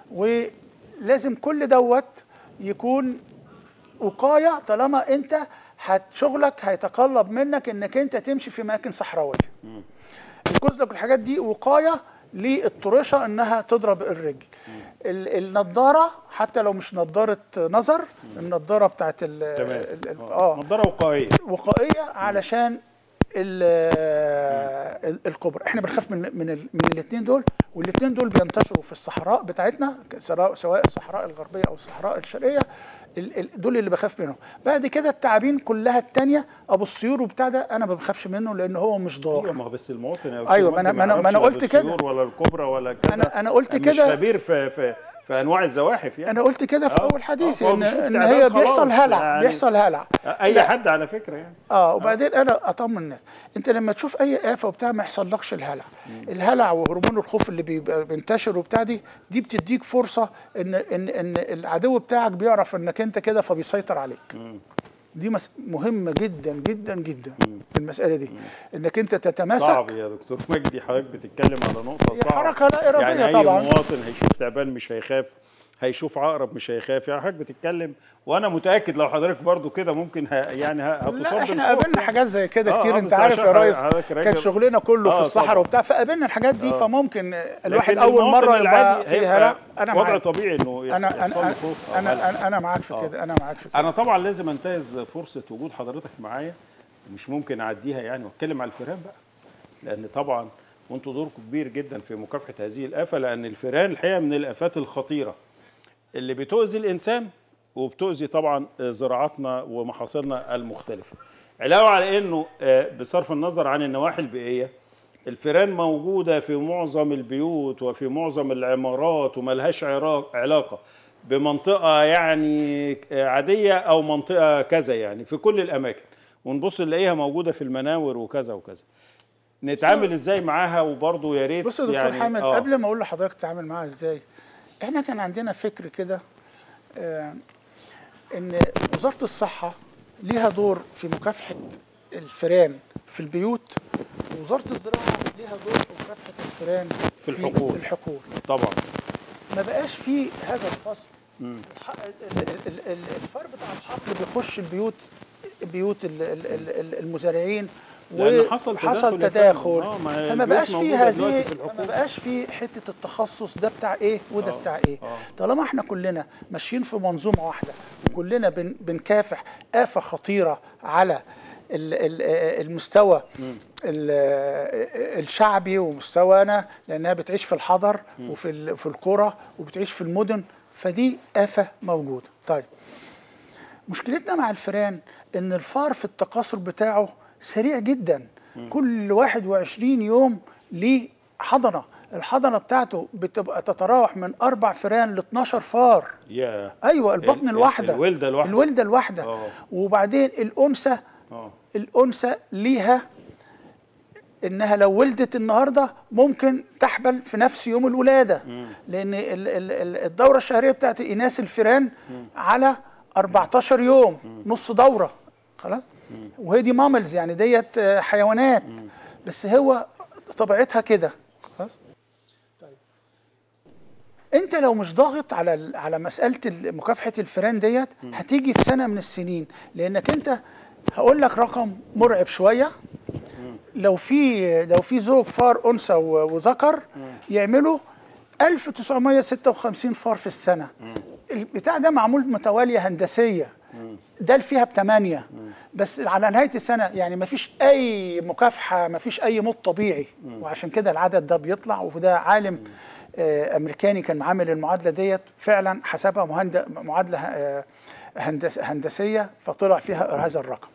ولازم كل دوت يكون وقايه طالما انت هت شغلك هيتطلب منك انك انت تمشي في اماكن صحراويه الكزلك والحاجات دي وقايه للطريشه انها تضرب الرجل ال- النضاره حتى لو مش نضاره نظر النضاره بتاعت ال تمام ال- ال- اه اه نظاره وقائيه وقائيه علشان ال- ال- الكبرى احنا بنخاف من من ال- من الاثنين دول والاثنين دول بينتشروا في الصحراء بتاعتنا سواء سواء الصحراء الغربيه او الصحراء الشرقيه ال- ال- دول اللي بخاف منهم بعد كده التعابين كلها التانية ابو السيور وبتاع ده انا ما بخافش منه لان هو مش ايوه ضار ما هو بس المواطن يا أيوة، دكتور ما أنا- مجدي ما أنا- ما أنا يعرفش قلت لا كده. بالسيور ولا الكبرى ولا كذا أنا- أنا قلت مش كده. خبير في في في انواع الزواحف يعني انا قلت كده في آه، اول حديثي آه، هو ان بيشوف ان تعبان هي خلاص بيحصل هلع يعني. بيحصل هلع اي لا. حد على فكره يعني اه وبعدين انا اطمن الناس انت لما تشوف اي افه وبتاع ما يحصلكش الهلع الهلع وهرمون الخوف اللي بيبقى بينتشر وبتاع دي دي بتديك فرصه ان ان ان العدو بتاعك بيعرف انك انت كده فبيسيطر عليك دي مس- مهمه جدا جدا جدا المساله دي انك انت تتماسك صعب يا دكتور مجدي حضرتك بتتكلم على نقطه هي صعبه حركة لا إرادية يعني اي طبعاً. مواطن هيشوف تعبان مش هيخاف هيشوف عقرب مش هيخاف يعني حضرتك بتتكلم وانا متاكد لو حضرتك برضو كده ممكن ه... يعني ه- هتصاب لا احنا بالخوف قابلنا حاجات زي كده آه، كتير آه، انت بس عارف عشان يا ريس حضرتك راجل- كان شغلنا كله آه، في الصحراء طبعاً. وبتاع فقابلنا الحاجات دي آه. فممكن الواحد لكن اول المواطن مره يبقى العادي فيها هيبقى لا انا وضع معاك طبيعي انه انا يحصل له انا خوف أو انا قلق. انا, أنا معاك في آه. كده انا معاك في كده انا طبعا لازم انتهز فرصه وجود حضرتك معايا مش ممكن اعديها يعني واتكلم على الفيران بقى لان طبعا وانتوا دوركم كبير جدا في مكافحه هذه الافه لان الفيران الحقيقه من الافات الخطيره اللي بتؤذي الانسان وبتؤذي طبعا زراعاتنا ومحاصيلنا المختلفه علاوه على انه آه، بصرف النظر عن النواحي البيئيه الفيران موجوده في معظم البيوت وفي معظم العمارات وملهاش عراق- علاقه بمنطقه يعني عاديه او منطقه كذا يعني في كل الاماكن ونبص نلاقيها موجوده في المناور وكذا وكذا نتعامل ازاي معاها وبرضه يا ريت بص يا دكتور يعني حامد آه. قبل ما اقول لحضرتك تتعامل معاها ازاي احنا كان عندنا فكر كده آه ان وزاره الصحه ليها دور في مكافحه الفئران في البيوت ووزاره الزراعه ليها دور في مكافحه الفئران في الحقول. الحقول طبعا ما بقاش في هذا الفصل الح- ال- ال- ال- ال- الفار بتاع الحقل بيخش البيوت بيوت ال- ال- ال- المزارعين لأن حصل تداخل حصل يا فندم. تداخل آه، ما هي فما البيوت بقاش في موجودة هذه دلوقتي في ما الحقول. بقاش في حته التخصص ده بتاع ايه وده آه، بتاع ايه آه. طالما احنا كلنا ماشيين في منظومه واحده وكلنا بن بنكافح آفة خطيرة على ال- ال- المستوى ال- الشعبي ومستوانا لانها بتعيش في الحضر وفي ال- في القرى وبتعيش في المدن فدي آفة موجودة طيب مشكلتنا مع الفئران ان الفار في التكاثر بتاعه سريع جدا كل 21 يوم ليه حضنه الحضنه بتاعته بتبقى تتراوح من اربع فئران ل 12 فار يا ايوه البطن ال- ال- الواحده الولدة الواحدة. الولده الواحده آه. وبعدين الانثى اه الانثى ليها انها لو ولدت النهارده ممكن تحبل في نفس يوم الولاده لان ال- ال- ال- الدوره الشهريه بتاعت اناث الفئران على 14 يوم نص دوره خلاص وهي دي ماملز يعني ديت آه، حيوانات بس هو طبيعتها كده خلاص انت لو مش ضاغط على ال- على مساله ال- مكافحه الفئران ديت هتيجي في سنه من السنين لانك انت هقول لك رقم مرعب شويه لو في لو في زوج فار انثى و- وذكر يعملوا 1956 فار في السنه البتاع ده معمول متواليه هندسيه ده اللي فيها بثمانية بس على نهاية السنة يعني ما فيش أي مكافحة ما فيش أي موت طبيعي وعشان كده العدد ده بيطلع وده عالم آه، أمريكاني كان عامل المعادلة ديت فعلا حسبها مهند- معادلة آه، هندس هندسية فطلع فيها هذا الرقم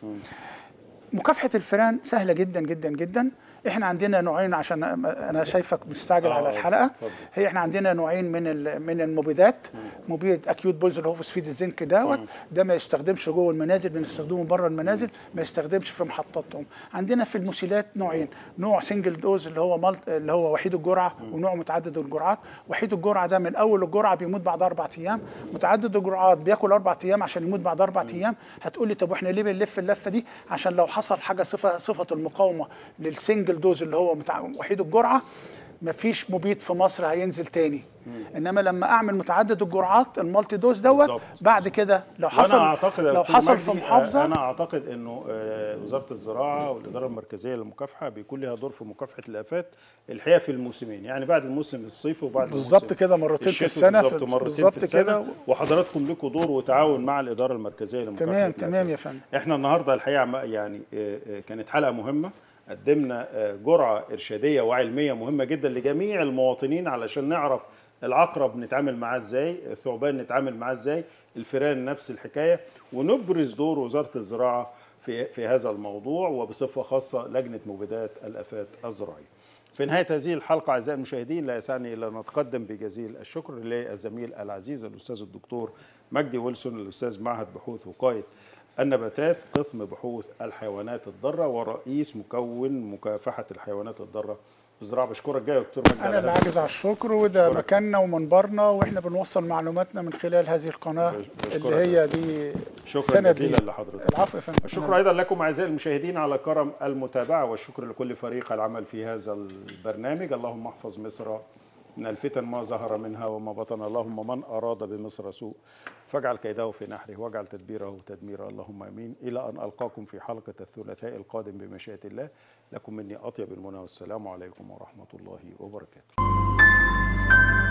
مكافحة الفئران سهلة جدا جدا جدا احنا عندنا نوعين عشان انا شايفك مستعجل آه، على الحلقة اتفضل. هي احنا عندنا نوعين من ال- من المبيدات مبيد اكيوت بويز اللي هو فوسفيد الزنك دوت ده ما يستخدمش جوه المنازل بنستخدمه بره المنازل ما يستخدمش في محطاتهم عندنا في المسيلات نوعين نوع سنجل دوز اللي هو مالت اللي هو وحيد الجرعه ونوع متعدد الجرعات وحيد الجرعه ده من اول الجرعه بيموت بعد اربع ايام متعدد الجرعات بياكل اربع ايام عشان يموت بعد اربع ايام هتقول لي طب واحنا ليه بنلف اللفه دي عشان لو حصل حاجه صفه صفه المقاومه للسنجل دوز اللي هو متع... وحيد الجرعه مفيش مبيد في مصر هينزل تاني انما لما اعمل متعدد الجرعات المالتي دوز دوت بالظبط. بعد كده لو حصل وانا اعتقد يا لو دكتور حصل مجدي، في آه، محافظه انا اعتقد انه آه، وزاره الزراعه والاداره المركزيه للمكافحه بيكون لها دور في مكافحه الافات الحقيقه في الموسمين يعني بعد الموسم الصيفي وبعد بالظبط الموسم كده مرتين في الشتوي السنة، بالظبط في- مرتين بالظبط في السنه كده. وحضراتكم لكم دور وتعاون مع الاداره المركزيه لمكافحه تمام الآفات. تمام يا فندم احنا النهارده الحقيقه عم- يعني آه، آه، كانت حلقه مهمه قدمنا آه، جرعه ارشاديه وعلميه مهمه جدا لجميع المواطنين علشان نعرف العقرب نتعامل معاه ازاي الثعبان نتعامل معاه ازاي الفئران نفس الحكايه ونبرز دور وزاره الزراعه في في هذا الموضوع وبصفه خاصه لجنه مبيدات الافات الزراعيه في نهاية هذه الحلقة أعزائي المشاهدين لا يسعني إلا أن نتقدم بجزيل الشكر للزميل العزيز الأستاذ الدكتور مجدي ويلسون الأستاذ معهد بحوث وقاية النباتات قسم بحوث الحيوانات الضارة ورئيس مكون مكافحة الحيوانات الضارة بالزراعة بشكرك جاي يا دكتور مجدي على انا اللي هذا عاجز على الشكر وده مكاننا ومنبرنا واحنا بنوصل معلوماتنا من خلال هذه القناه بشكرك اللي هي دي شكرا السند جزيلا دي. لحضرتك العفو يا فندم الشكر ايضا لكم اعزائي المشاهدين على كرم المتابعه والشكر لكل فريق العمل في هذا البرنامج اللهم احفظ مصر من الفتن ما ظهر منها وما بطن اللهم من أراد بمصر سوء فاجعل كيده في نحره واجعل تدبيره تدميرا اللهم امين الى ان القاكم في حلقه الثلاثاء القادم بمشيئه الله لكم مني اطيب المنى والسلام عليكم ورحمه الله وبركاته